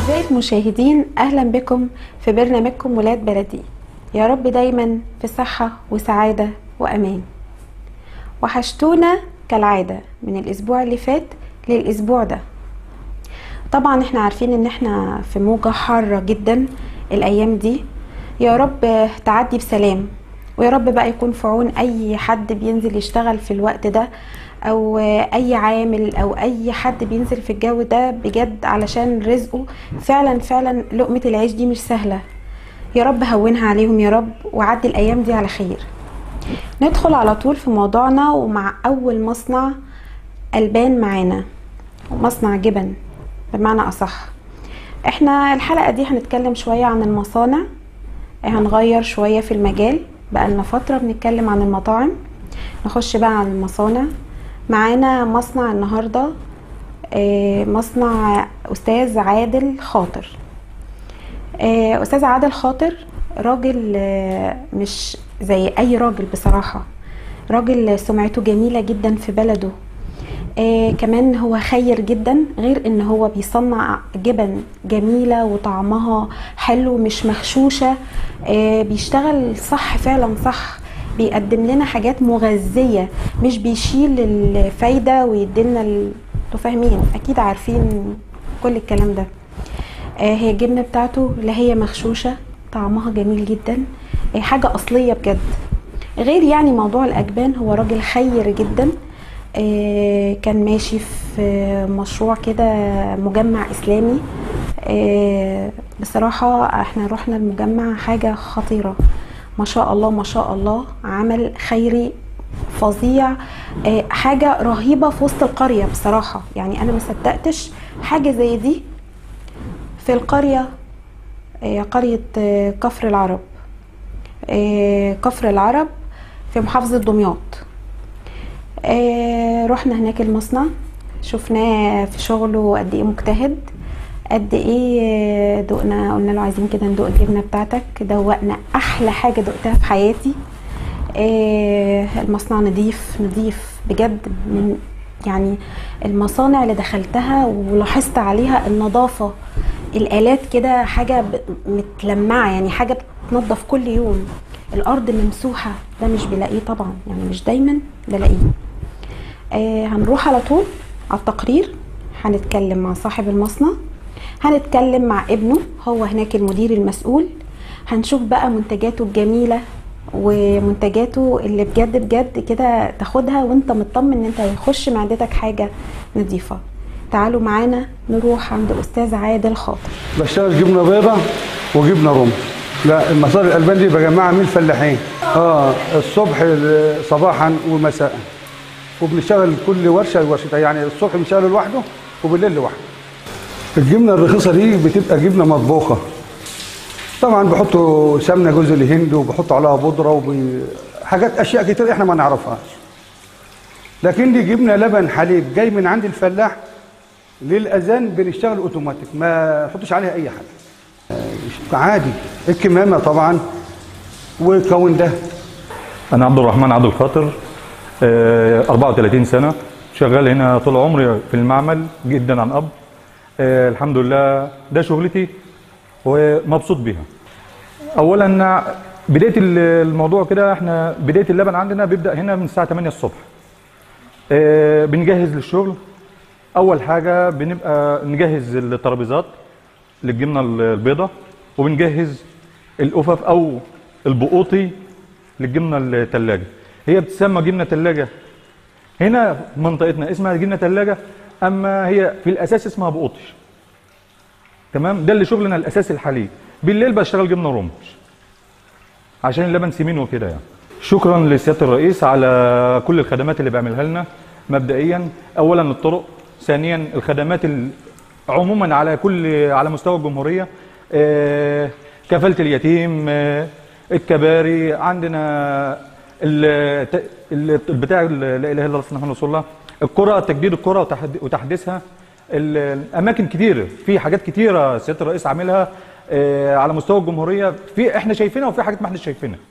أعزائي المشاهدين أهلا بكم في برنامجكم ولاد بلدي يا رب دايما في صحة وسعادة وأمان وحشتونا كالعادة من الأسبوع اللي فات للأسبوع ده طبعا احنا عارفين ان احنا في موجة حارة جدا الأيام دي يا رب تعدي بسلام ويا رب بقى يكون في عون أي حد بينزل يشتغل في الوقت ده او اي عامل او اي حد بينزل في الجو ده بجد علشان رزقه فعلا فعلا لقمة العيش دي مش سهلة يا رب هونها عليهم يا رب وعدي الايام دي على خير ندخل على طول في موضوعنا ومع اول مصنع البان معانا مصنع جبن بمعنى اصح احنا الحلقة دي هنتكلم شوية عن المصانع هنغير شوية في المجال بقالنا فترة بنتكلم عن المطاعم نخش بقى على المصانع معانا مصنع النهارده مصنع استاذ عادل خاطر استاذ عادل خاطر راجل مش زي اي راجل بصراحه راجل سمعته جميله جدا في بلده كمان هو خير جدا غير ان هو بيصنع جبن جميله وطعمها حلو مش مغشوشه بيشتغل صح فعلا صح بيقدم لنا حاجات مغذيه مش بيشيل الفايده ويديلنا ال... انتوا فاهمين اكيد عارفين كل الكلام ده آه هي الجبنه بتاعته لا هي مغشوشه طعمها جميل جدا آه حاجه اصليه بجد غير يعني موضوع الاجبان هو راجل خير جدا آه كان ماشي في مشروع كده مجمع اسلامي بصراحه احنا رحنا المجمع حاجه خطيره ما شاء الله ما شاء الله عمل خيري فظيع حاجة رهيبة في وسط القرية بصراحة يعني أنا ما صدقتش حاجة زي دي في القرية قرية كفر العرب كفر العرب في محافظة دمياط رحنا هناك المصنع شفناه في شغله قد ايه مجتهد قد ايه دقنا قلنا له عايزين كده ندوق الجبنه بتاعتك دوقنا احلى حاجه دقتها في حياتي إيه المصنع نظيف نظيف بجد من يعني المصانع اللي دخلتها ولاحظت عليها النظافه الالات كده حاجه متلمعه يعني حاجه بتنظف كل يوم الارض ممسوحه ده مش بلاقيه طبعا يعني مش دايما بلاقيه إيه هنروح على طول على التقرير هنتكلم مع صاحب المصنع هنتكلم مع ابنه هو هناك المدير المسؤول هنشوف بقى منتجاته الجميلة ومنتجاته اللي بجد بجد كده تاخدها وانت مطمن ان انت هيخش معدتك حاجة نظيفة تعالوا معانا نروح عند استاذ عادل خاطر بشتغل جبنه بيضه وجبنه رومي لا المصادر الالبان دي بجمعها من الفلاحين اه الصبح صباحا ومساء وبنشتغل كل ورشه ورشتها يعني الصبح بنشتغل لوحده وبالليل لوحده الجبنه الرخيصه دي بتبقى جبنه مطبوخه طبعا بحطوا سمنه جوز الهند وبحطوا عليها بودره وحاجات اشياء كتير احنا ما نعرفهاش لكن دي جبنه لبن حليب جاي من عند الفلاح للاذان بنشتغل اوتوماتيك ما نحطش عليها اي حاجه عادي الكمامه طبعا والكون ده انا عبد الرحمن عبد الخاطر 34 سنه شغال هنا طول عمري في المعمل جدا عن اب آه الحمد لله ده شغلتي ومبسوط بيها اولا بدايه الموضوع كده احنا بدايه اللبن عندنا بيبدا هنا من الساعه 8 الصبح آه بنجهز للشغل اول حاجه بنبقى نجهز الترابيزات للجبنه البيضاء وبنجهز الافف او البقوطي للجبنه الثلاجه هي بتسمى جبنه ثلاجه هنا في منطقتنا اسمها جبنه ثلاجه اما هي في الاساس اسمها بقوطش تمام ده اللي شغلنا الاساسي الحالي بالليل بشتغل جبنه رومش عشان اللبن سمين وكده يعني شكرا لسياده الرئيس على كل الخدمات اللي بيعملها لنا مبدئيا اولا الطرق ثانيا الخدمات عموما على كل على مستوى الجمهوريه آه كفاله اليتيم آه الكباري عندنا البتاع لا اله الا الله محمد رسول الله القرى تجديد القرى وتحديثها الاماكن كتير في حاجات كتيره سياده الرئيس عاملها على مستوى الجمهوريه في احنا شايفينها وفي حاجات ما احنا شايفينها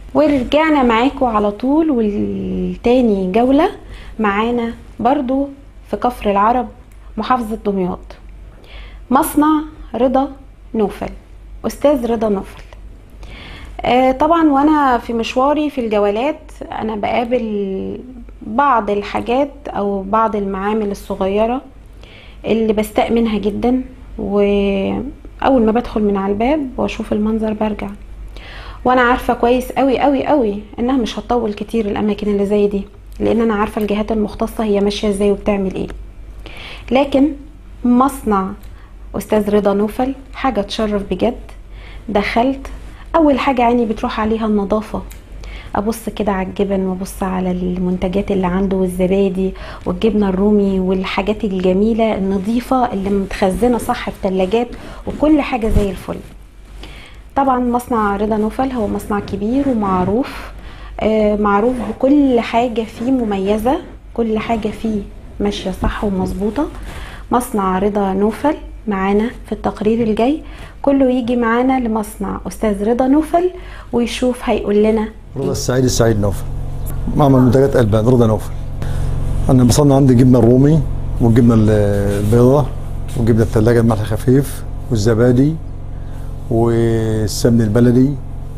ورجعنا معاكم على طول والتاني جولة معانا برضو في كفر العرب محافظة دمياط مصنع رضا نوفل أستاذ رضا نوفل آه، طبعا وانا في مشواري في الجولات انا بقابل بعض الحاجات او بعض المعامل الصغيرة اللي بستاء منها جدا واول ما بدخل من على الباب واشوف المنظر برجع وانا عارفة كويس قوي قوي قوي انها مش هتطول كتير الاماكن اللي زي دي لان انا عارفة الجهات المختصة هي ماشية ازاي وبتعمل ايه لكن مصنع استاذ رضا نوفل حاجة تشرف بجد دخلت اول حاجة عيني بتروح عليها النظافة ابص كده على الجبن وابص على المنتجات اللي عنده والزبادي والجبنه الرومي والحاجات الجميله النظيفه اللي متخزنه صح في ثلاجات وكل حاجه زي الفل طبعا مصنع رضا نوفل هو مصنع كبير ومعروف آه، معروف بكل حاجه فيه مميزه كل حاجه فيه ماشيه صح ومظبوطه مصنع رضا نوفل معانا في التقرير الجاي كله يجي معانا لمصنع استاذ رضا نوفل ويشوف هيقول لنا رضا السعيد السعيد نوفل معمل منتجات البان رضا نوفل انا بصنع عندي جبنه الرومي والجبنه ال- البيضاء والجبنه الثلاجه الملح الخفيف والزبادي والسمن البلدي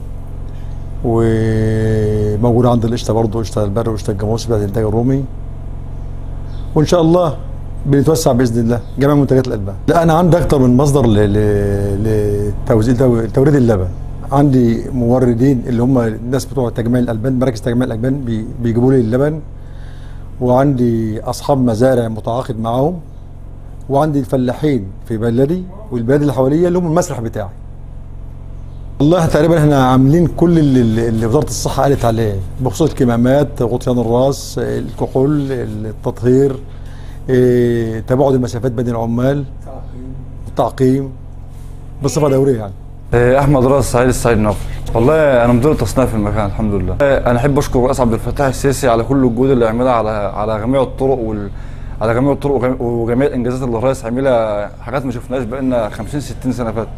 وموجود عندي القشطه برضه قشطه البر وقشطه الجاموس بتاعت الانتاج الرومي وان شاء الله بنتوسع باذن الله جميع منتجات الالبان لا انا عندي اكتر من مصدر ل- ل- لتوزيع تو- توريد اللبن عندي موردين اللي هم الناس بتوع تجميع الالبان مراكز تجميع الالبان بي- بيجيبوا لي اللبن وعندي اصحاب مزارع متعاقد معاهم وعندي الفلاحين في بلدي والبلاد اللي حواليا اللي هم المسرح بتاعي والله تقريبا احنا عاملين كل اللي, اللي وزاره الصحه قالت عليه بخصوص الكمامات غطيان الراس الكحول التطهير إيه، تباعد المسافات بين العمال التعقيم بصفه دوريه يعني إيه، احمد راس سعيد السعيد نوفل والله انا مدير تصنيع في المكان الحمد لله إيه، انا احب اشكر الرئيس عبد الفتاح السيسي على كل الجهود اللي عملها على على جميع الطرق وال على جميع الطرق وجم- وجميع الانجازات اللي الرئيس عملها حاجات ما شفناهاش بقالنا 50 60 سنه فاتت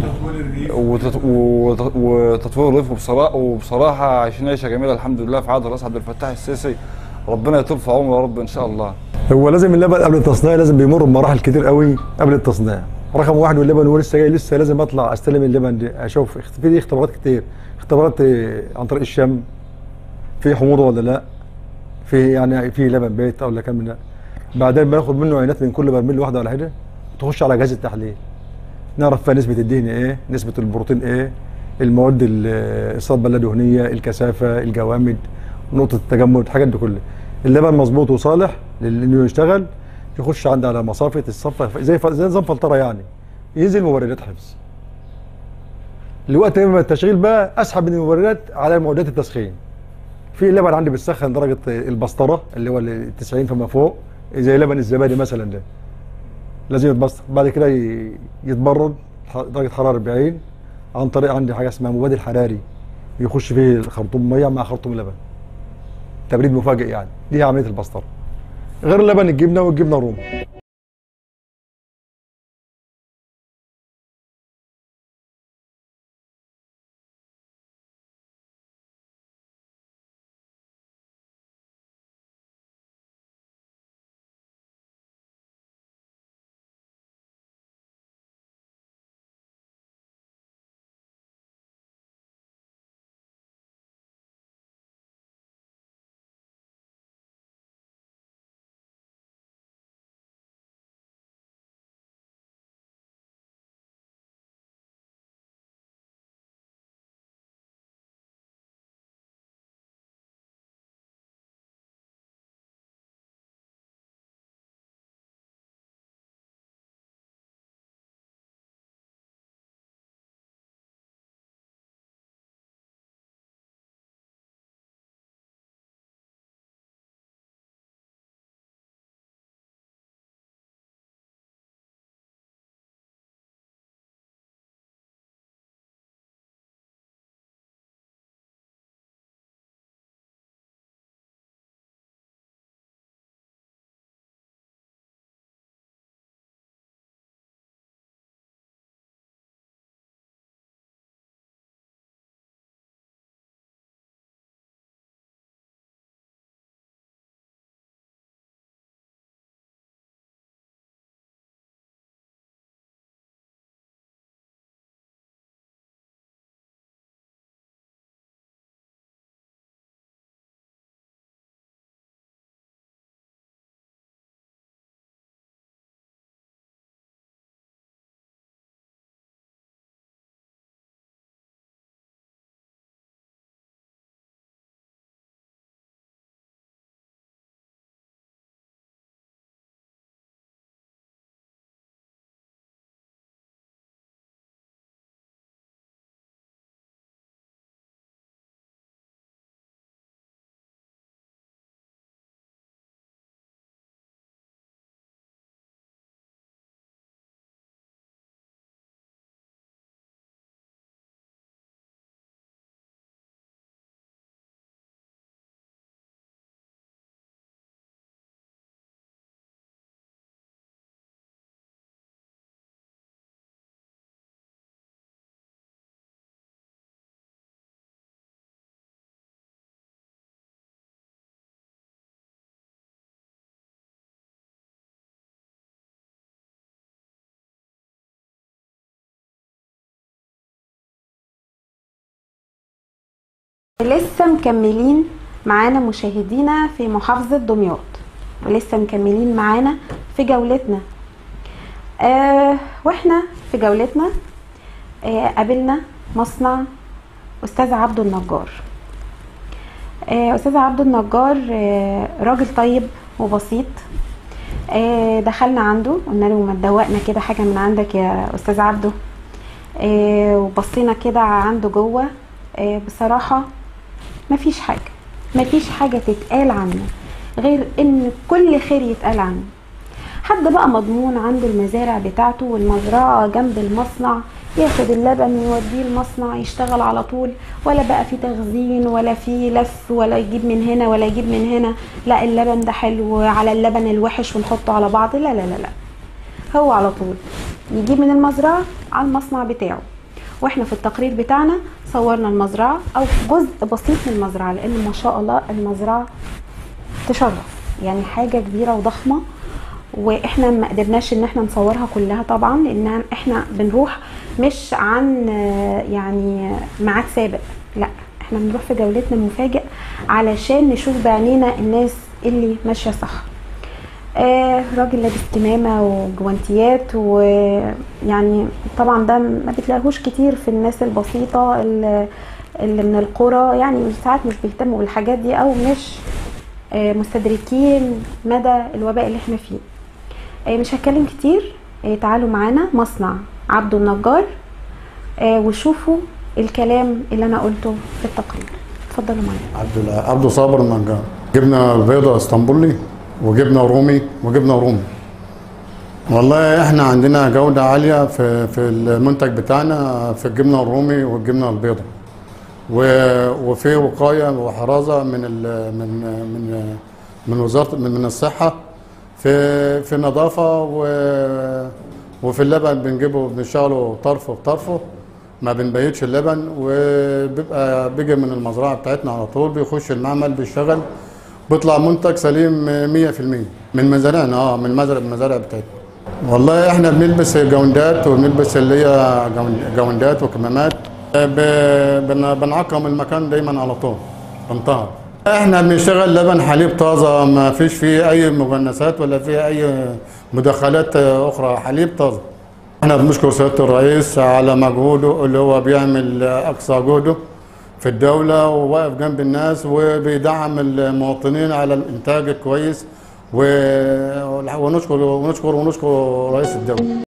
وتط- وت- وتطوير الريف وبصراحه وبصراحه عايشين عيشه جميله الحمد لله في عهد الرئيس عبد الفتاح السيسي ربنا يطول في عمره يا رب ان شاء الله هو لازم اللبن قبل التصنيع لازم بيمر بمراحل كتير قوي قبل التصنيع رقم واحد واللبن هو لسه جاي لسه لازم اطلع استلم اللبن دي اشوف اخت- في دي اختبارات كتير اختبارات آه، عن طريق الشم في حموضه ولا لا في يعني في لبن بيت ولا كام لا بعدين بناخد منه عينات من كل برميل واحده ولا حاجه تخش على جهاز التحليل نعرف فيها نسبه الدهن ايه نسبه البروتين ايه المواد ال- الصلبه اللادهنيه الكثافه الجوامد نقطه التجمد الحاجات دي كلها اللبن مظبوط وصالح لل- انه يشتغل يخش عندي على مصافه الصفه زي ف- زي نظام فلتره يعني ينزل مبردات حفظ الوقت ما التشغيل بقى اسحب من المبردات على معدات التسخين في لبن عندي بتسخن درجه البسطره اللي هو ال 90 فما فوق زي لبن الزبادي مثلا ده لازم يتبسط بعد كده ي- يتبرد ح- درجه حراره 40 عن طريق عندي حاجه اسمها مبادل حراري يخش فيه خرطوم ميه مع خرطوم لبن تبريد مفاجئ يعني دي عمليه البسطره غير لبن الجبنه والجبنه الرومي لسه مكملين معانا مشاهدينا في محافظة دمياط ولسه مكملين معانا في جولتنا آه واحنا في جولتنا آه قابلنا مصنع أستاذ عبده النجار آه أستاذ عبده النجار آه راجل طيب وبسيط آه دخلنا عنده قلنا له ما تدوقنا كده حاجة من عندك يا أستاذ عبده آه وبصينا كده عنده جوه آه بصراحة مفيش حاجة مفيش حاجة تتقال عنه غير ان كل خير يتقال عنه حد بقى مضمون عنده المزارع بتاعته والمزرعة جنب المصنع ياخد اللبن ويوديه المصنع يشتغل على طول ولا بقى في تخزين ولا في لف ولا يجيب من هنا ولا يجيب من هنا لا اللبن ده حلو على اللبن الوحش ونحطه على بعض لا لا لا لا هو على طول يجيب من المزرعة على المصنع بتاعه واحنا في التقرير بتاعنا صورنا المزرعة او جزء بسيط من المزرعة لان ما شاء الله المزرعة تشرف يعني حاجة كبيرة وضخمة واحنا ما قدرناش ان احنا نصورها كلها طبعا لان احنا بنروح مش عن آه، يعني ميعاد سابق لا احنا بنروح في جولتنا مفاجئ علشان نشوف بعينينا الناس اللي ماشيه صح آه راجل لابس كمامه وجوانتيات ويعني طبعا ده ما بتلاقيهوش كتير في الناس البسيطه اللي, اللي من القرى يعني مش ساعات مش بيهتموا بالحاجات دي او مش آه مستدركين مدى الوباء اللي احنا فيه آه مش هتكلم كتير آه تعالوا معانا مصنع عبده النجار آه وشوفوا الكلام اللي انا قلته في التقرير اتفضلوا معايا عبد الله عبده صابر النجار جبنه بيضه اسطنبولي وجبنه رومي وجبنه رومي والله احنا عندنا جوده عاليه في في المنتج بتاعنا في الجبنه الرومي والجبنه البيضاء و- وفي وقايه وحراسه من ال من من من وزاره من, من الصحه في في النظافه و- وفي اللبن بنجيبه بنشتغله طرف بطرفه ما بنبيتش اللبن وبيبقى بيجي من المزرعه بتاعتنا على طول بيخش المعمل بيشتغل بيطلع منتج سليم 100% من مزارعنا اه من المزرعه المزارع بتاعتنا والله احنا بنلبس جوندات وبنلبس اللي هي جون- جوندات وكمامات ب- بن- بنعقم المكان دايما على طول بنطهر احنا بنشتغل لبن حليب طازه ما فيش فيه اي مجنسات ولا فيه اي مدخلات اخرى حليب طازه احنا بنشكر سياده الرئيس على مجهوده اللي هو بيعمل اقصى جهده في الدوله وواقف جنب الناس وبيدعم المواطنين على الانتاج الكويس و- ونشكر ونشكر ونشكر رئيس الدوله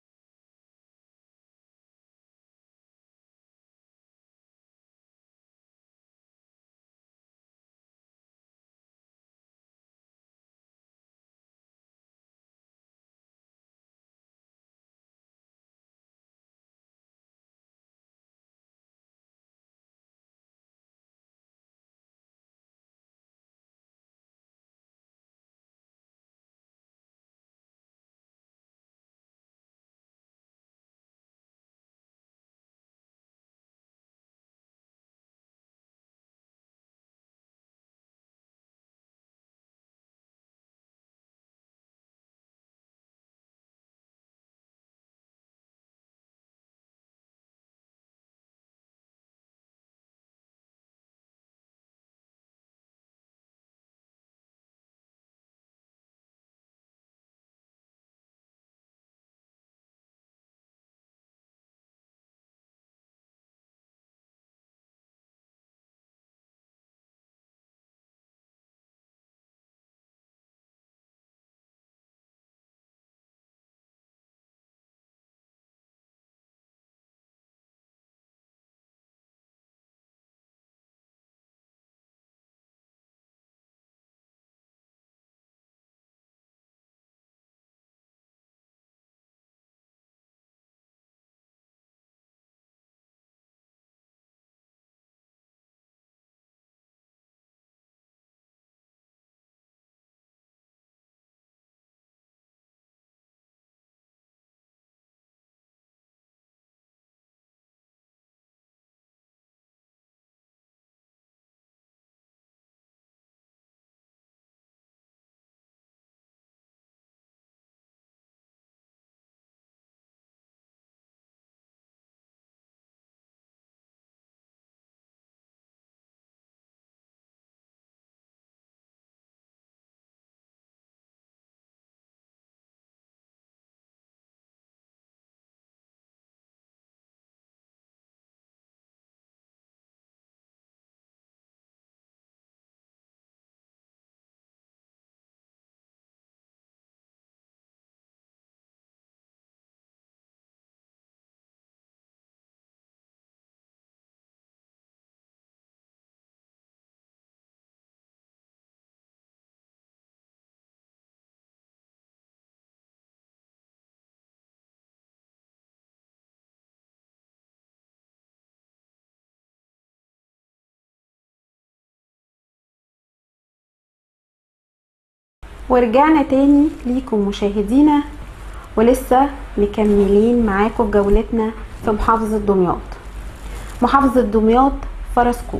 ورجعنا تاني ليكم مشاهدينا ولسه مكملين معاكم جولتنا في محافظة دمياط محافظة دمياط فرسكور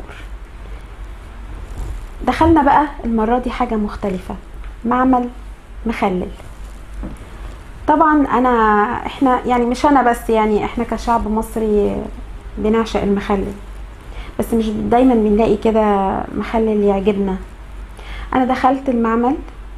دخلنا بقى المرة دي حاجة مختلفة معمل مخلل طبعا انا احنا يعني مش انا بس يعني احنا كشعب مصري بنعشق المخلل بس مش دايما بنلاقي كده مخلل يعجبنا انا دخلت المعمل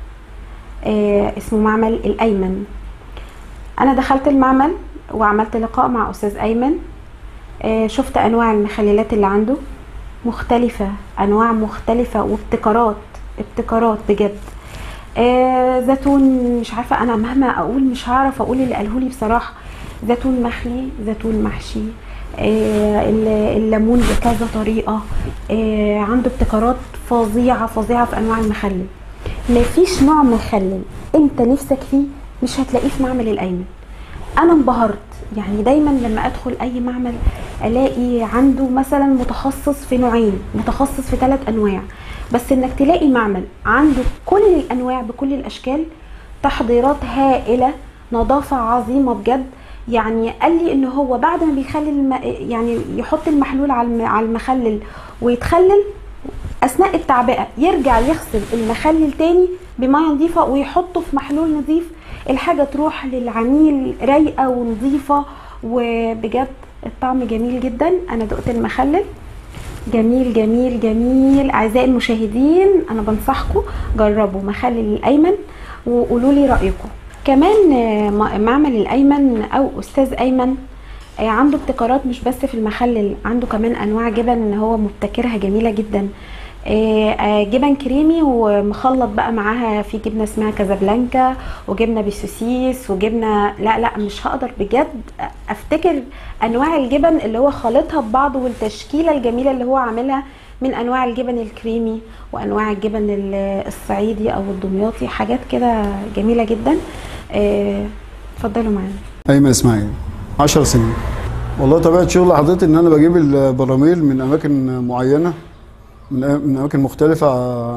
آه اسمه معمل الايمن انا دخلت المعمل وعملت لقاء مع استاذ ايمن آه شفت انواع المخللات اللي عنده مختلفة انواع مختلفة وابتكارات ابتكارات بجد آه زيتون مش عارفة انا مهما اقول مش هعرف اقول اللي قالهولي بصراحة زيتون مخلي زيتون محشي آه الليمون بكذا طريقة آه عنده ابتكارات فظيعة فظيعة في انواع المخلل مفيش نوع مخلل انت نفسك فيه مش هتلاقيه في معمل الايمن انا انبهرت يعني دايما لما ادخل اي معمل الاقي عنده مثلا متخصص في نوعين متخصص في ثلاث انواع بس انك تلاقي معمل عنده كل الانواع بكل الاشكال تحضيرات هائله نظافه عظيمه بجد يعني قال لي ان هو بعد ما بيخلي الم... يعني يحط المحلول على المخلل ويتخلل اثناء التعبئه يرجع يغسل المخلل تاني بميه نظيفه ويحطه في محلول نظيف الحاجه تروح للعميل رايقه ونظيفه وبجد الطعم جميل جدا انا دقت المخلل جميل جميل جميل اعزائي المشاهدين انا بنصحكم جربوا مخلل الايمن وقولوا لي رايكم كمان معمل الايمن او استاذ ايمن عنده ابتكارات مش بس في المخلل عنده كمان انواع جبن هو مبتكرها جميله جدا جبن كريمي ومخلط بقى معاها في جبنه اسمها كازابلانكا وجبنه بالسوسيس وجبنه لا لا مش هقدر بجد افتكر انواع الجبن اللي هو خالطها ببعض والتشكيله الجميله اللي هو عاملها من انواع الجبن الكريمي وانواع الجبن الصعيدي او الدمياطي حاجات كده جميله جدا اتفضلوا معانا ايمن اسماعيل 10 سنين والله طبيعه شغل حضرتك ان انا بجيب البراميل من اماكن معينه من اماكن مختلفه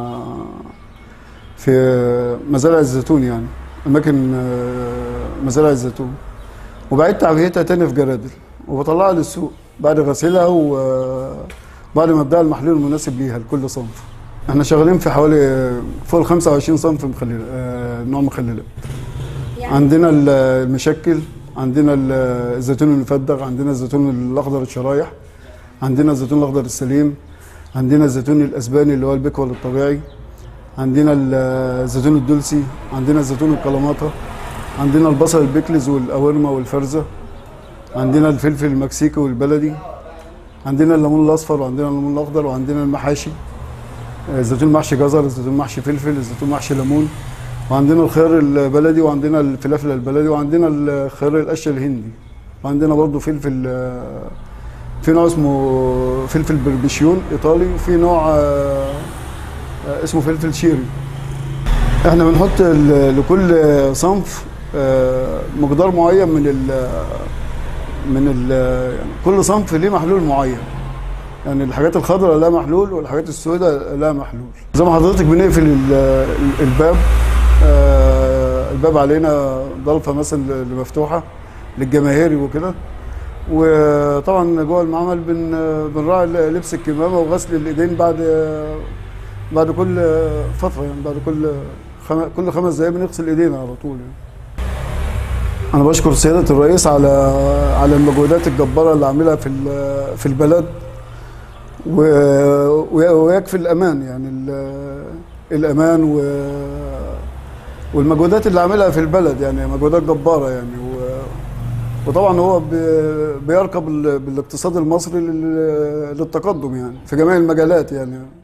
في مزارع الزيتون يعني اماكن مزارع الزيتون وبعيد تعبئتها تاني في جرادل وبطلعها للسوق بعد غسيلها وبعد ما ابدا المحلول المناسب ليها لكل صنف احنا شغالين في حوالي فوق ال 25 صنف مخلل نوع مخللات يعني عندنا المشكل عندنا الزيتون المفدغ عندنا الزيتون الاخضر الشرايح عندنا الزيتون الاخضر السليم عندنا الزيتون الاسباني اللي هو البيكول الطبيعي عندنا الزيتون الدلسي عندنا الزيتون الكلاماتا عندنا البصل البيكلز والاورمه والفرزه عندنا الفلفل المكسيكي والبلدي عندنا الليمون الاصفر وعندنا الليمون الاخضر وعندنا المحاشي الزيتون محشي جزر الزيتون محشي فلفل الزيتون محشي ليمون وعندنا الخيار البلدي وعندنا الفلافل البلدي وعندنا الخيار القشه الهندي وعندنا برضه فلفل في نوع اسمه فلفل بربشيون ايطالي وفي نوع اسمه فلفل شيري احنا بنحط لكل صنف مقدار معين من ال من ال يعني كل صنف ليه محلول معين يعني الحاجات الخضراء لها محلول والحاجات السوداء لها محلول زي ما حضرتك بنقفل الباب الباب علينا ضلفه مثلا اللي مفتوحه للجماهيري وكده وطبعا جوه المعمل بن بنراعي لبس الكمامه وغسل الايدين بعد بعد كل فتره يعني بعد كل خم... كل خمس دقايق بنغسل ايدينا على طول يعني. انا بشكر سياده الرئيس على على المجهودات الجباره اللي عاملها في في البلد و... ويكفي الامان يعني الامان و... والمجهودات اللي عاملها في البلد يعني مجهودات جباره يعني و... وطبعا هو بيركب بالاقتصاد المصري للتقدم يعني في جميع المجالات يعني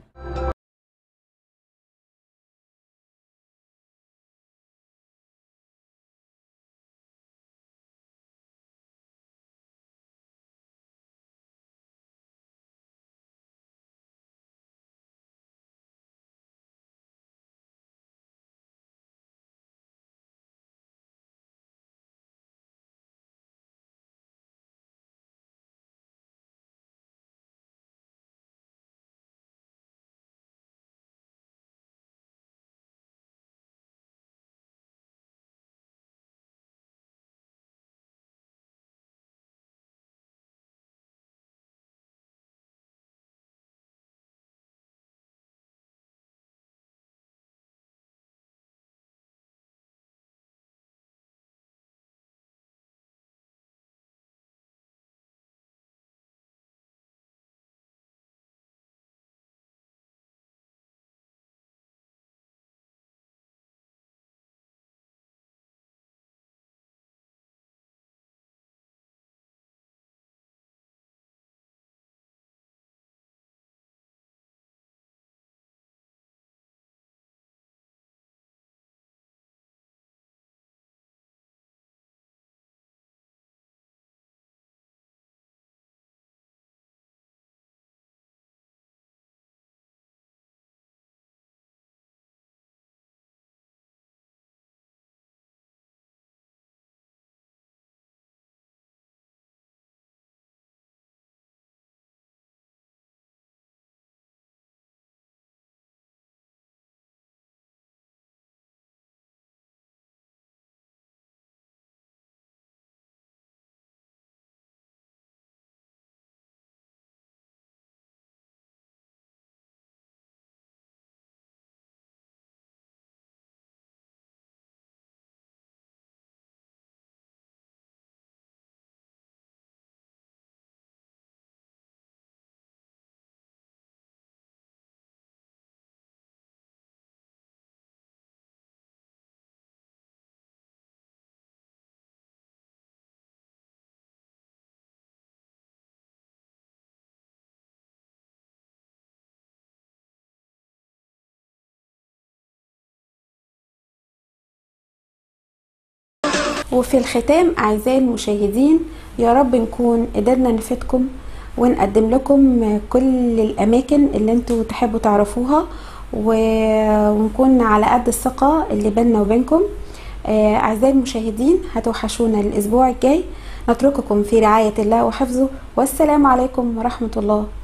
وفي الختام أعزائي المشاهدين يا رب نكون قدرنا نفيدكم ونقدم لكم كل الأماكن اللي انتوا تحبوا تعرفوها و- ونكون على قد الثقة اللي بيننا وبينكم آه، أعزائي المشاهدين هتوحشونا الأسبوع الجاي نترككم في رعاية الله وحفظه والسلام عليكم ورحمة الله